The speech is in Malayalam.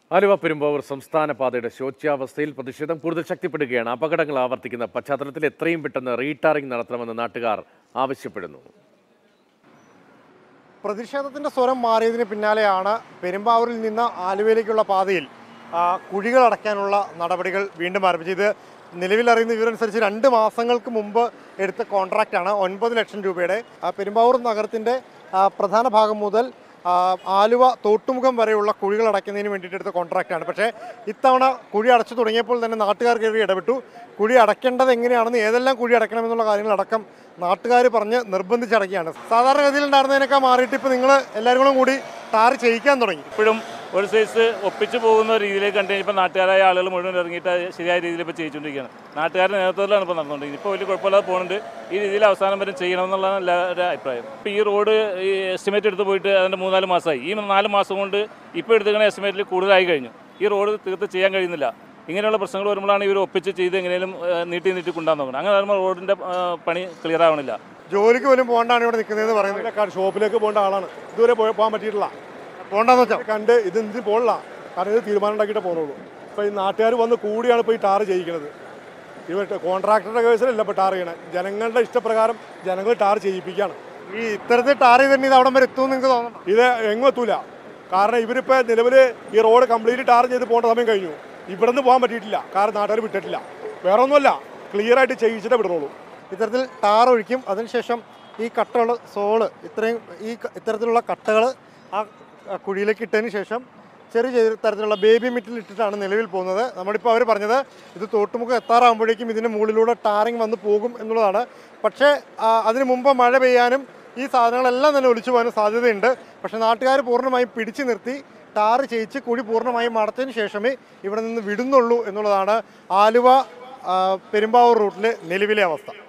ആലുവ പെരുമ്പാവൂർ സംസ്ഥാന പാതയുടെ ശോച്യാവസ്ഥയിൽ പ്രതിഷേധം കൂടുതൽ ശക്തിപ്പെടുകയാണ് അപകടങ്ങൾ ആവർത്തിക്കുന്ന പശ്ചാത്തലത്തിൽ എത്രയും പെട്ടെന്ന് റീടാറിംഗ് നടത്തണമെന്ന് നാട്ടുകാർ ആവശ്യപ്പെടുന്നു പ്രതിഷേധത്തിന്റെ സ്വരം മാറിയതിന് പിന്നാലെയാണ് പെരുമ്പാവൂരിൽ നിന്ന് ആലുവയിലേക്കുള്ള പാതയിൽ ആ, കുഴികൾ അടയ്ക്കാനുള്ള നടപടികൾ വീണ്ടും ആരംഭിച്ചത് ഇത് നിലവിലറിയുന്ന വിവരമനുസരിച്ച് രണ്ട് മാസങ്ങൾക്ക് മുമ്പ് എടുത്ത കോൺട്രാക്റ്റാണ് ഒൻപത് ലക്ഷം രൂപയുടെ ആ, പെരുമ്പാവൂർ നഗരത്തിന്റെ ആ, പ്രധാന ഭാഗം മുതൽ ആ, ആലുവ തോട്ടുമുഖം വരെയുള്ള കുഴികൾ അടയ്ക്കുന്നതിന് വേണ്ടിയിട്ട് എടുത്ത കോൺട്രാക്റ്റാണ് പക്ഷേ ഇത്തവണ കുഴി അടച്ചു തുടങ്ങിയപ്പോൾ തന്നെ നാട്ടുകാർ കയറി ഇടപെട്ടു കുഴി അടയ്ക്കേണ്ടത് എങ്ങനെയാണെന്ന് ഏതെല്ലാം കുഴി അടയ്ക്കണമെന്നുള്ള കാര്യങ്ങളടക്കം നാട്ടുകാർ പറഞ്ഞ് നിർബന്ധിച്ചടക്കുകയാണ് സാധാരണഗതിയിൽ ഉണ്ടായിരുന്നതിനൊക്കെ മാറിയിട്ട് ഇപ്പോൾ നിങ്ങൾ എല്ലാവരും കൂടെ കൂടി ടാർ ചെയ്യിക്കാൻ തുടങ്ങി ഇപ്പോഴും ഒരു സൈസ് ഒപ്പിച്ചു പോകുന്ന രീതിയിലേക്ക് കണ്ടു കഴിഞ്ഞപ്പോൾ നാട്ടുകാരായ ആളുകൾ മുഴുവൻ ഇറങ്ങിയിട്ട് അത് ശരിയായ രീതിയിൽ ഇപ്പോൾ ചെയ്തുകൊണ്ടിരിക്കുകയാണ് നാട്ടുകാരുടെ നേതൃത്വത്തിലാണ് ഇപ്പോൾ നടന്നുകൊണ്ടിരിക്കുന്നത് ഇപ്പോൾ വലിയ കുഴപ്പമില്ലാതെ പോകുന്നുണ്ട് ഈ രീതിയിൽ അവസാനം വരെ ചെയ്യണമെന്നുള്ളതാണ് എല്ലാവരുടെ അഭിപ്രായം ഇപ്പോൾ ഈ റോഡ് ഈ എസ്റ്റിമേറ്റ് എടുത്ത് പോയിട്ട് അതിൻ്റെ മൂന്നാല് മാസമായി ഈ നാല് മാസം കൊണ്ട് ഇപ്പോൾ എടുത്തിരിക്കുന്ന എസ്റ്റിമേറ്റിൽ കൂടുതലായി കഴിഞ്ഞു ഈ റോഡ് തീർത്ത് ചെയ്യാൻ കഴിയുന്നില്ല ഇങ്ങനെയുള്ള പ്രശ്നങ്ങൾ വരുമ്പോഴാണ് ഇവർ ഒപ്പിച്ച് ചെയ്ത് എങ്ങനെയും നീട്ടി നീട്ടി കൊണ്ടുവന്ന് നോക്കുന്നത് അങ്ങനെ വരുമ്പോൾ റോഡിൻ്റെ പണി ക്ലിയർ ആവണില്ല ജോലിക്ക് പോലും പോകണ്ടാണ് ഇവിടെ നിൽക്കുന്നതെന്ന് പറയുന്നത് ഇതിന്റെ ഷോപ്പിലേക്ക് പോകേണ്ട ആളാണ് ഇതുവരെ പോയി- പോകാൻ പറ്റിയിട്ടില്ല പോകണ്ടെന്ന് വെച്ചാൽ കണ്ട് ഇത് എന്തിനും പോകില്ല കാരണം ഇത് തീരുമാനം ഉണ്ടാക്കിയിട്ടേ പോകുന്നുള്ളൂ ഇപ്പോൾ ഈ നാട്ടുകാർ വന്ന് കൂടിയാണ് ഇപ്പോൾ ഈ ടാർ ചെയ്യിക്കുന്നത് ഇവർ കോൺട്രാക്ടറുടെ കേസിലല്ല ഇപ്പോൾ ടാർ ചെയ്യണത് ജനങ്ങളുടെ ഇഷ്ടപ്രകാരം ജനങ്ങൾ ടാർ ചെയ്യിപ്പിക്കുകയാണ് ഈ ഇത്തരത്തിൽ ടാർ ചെയ്ത് തന്നെ ഇത് അവിടം വരെ എത്തുമെന്ന് നിങ്ങൾക്ക് തോന്നുന്നു ഇത് എങ്ങും എത്തൂല കാരണം ഇവരിപ്പോൾ നിലവിൽ ഈ റോഡ് കംപ്ലീറ്റ് ടാർ ചെയ്ത് പോകേണ്ട സമയം കഴിഞ്ഞു ഇവിടെ നിന്ന് പോകാൻ പറ്റിയിട്ടില്ല കാരണം നാട്ടുകാർ വിട്ടിട്ടില്ല വേറെ ഒന്നുമല്ല ക്ലിയർ ആയിട്ട് ചെയ്യിച്ചിട്ടേ വിടുന്നുള്ളൂ ഇത്തരത്തിൽ ടാർ ഒഴിക്കും അതിനുശേഷം ഈ കട്ടകൾ സോള് ഇത്രയും ഈ ക- ഇത്തരത്തിലുള്ള കട്ടകൾ ആ ആ കുഴിയിലേക്ക് ഇട്ടതിന് ശേഷം ചെറിയ ചെറിയ തരത്തിലുള്ള ബേബി മിറ്റിൽ ഇട്ടിട്ടാണ് നിലവിൽ പോകുന്നത് നമ്മളിപ്പോൾ അവർ പറഞ്ഞത് ഇത് തോട്ടുമുഖം എത്താറാകുമ്പോഴേക്കും ഇതിൻ്റെ മുകളിലൂടെ ടാറിങ് വന്ന് പോകും എന്നുള്ളതാണ് പക്ഷേ ആ, അതിന് മുമ്പ് മഴ പെയ്യാനും ഈ സാധനങ്ങളെല്ലാം തന്നെ ഒലിച്ചു പോകാനും സാധ്യതയുണ്ട് പക്ഷേ നാട്ടുകാർ പൂർണ്ണമായും പിടിച്ചു നിർത്തി ടാർ ചെയ്യിച്ച് കുഴി പൂർണ്ണമായും അടച്ചതിന് ശേഷമേ ഇവിടെ നിന്ന് വിടുന്നുള്ളൂ എന്നുള്ളതാണ് ആലുവ ആ, പെരുമ്പാവൂർ റൂട്ടിലെ നിലവിലെ അവസ്ഥ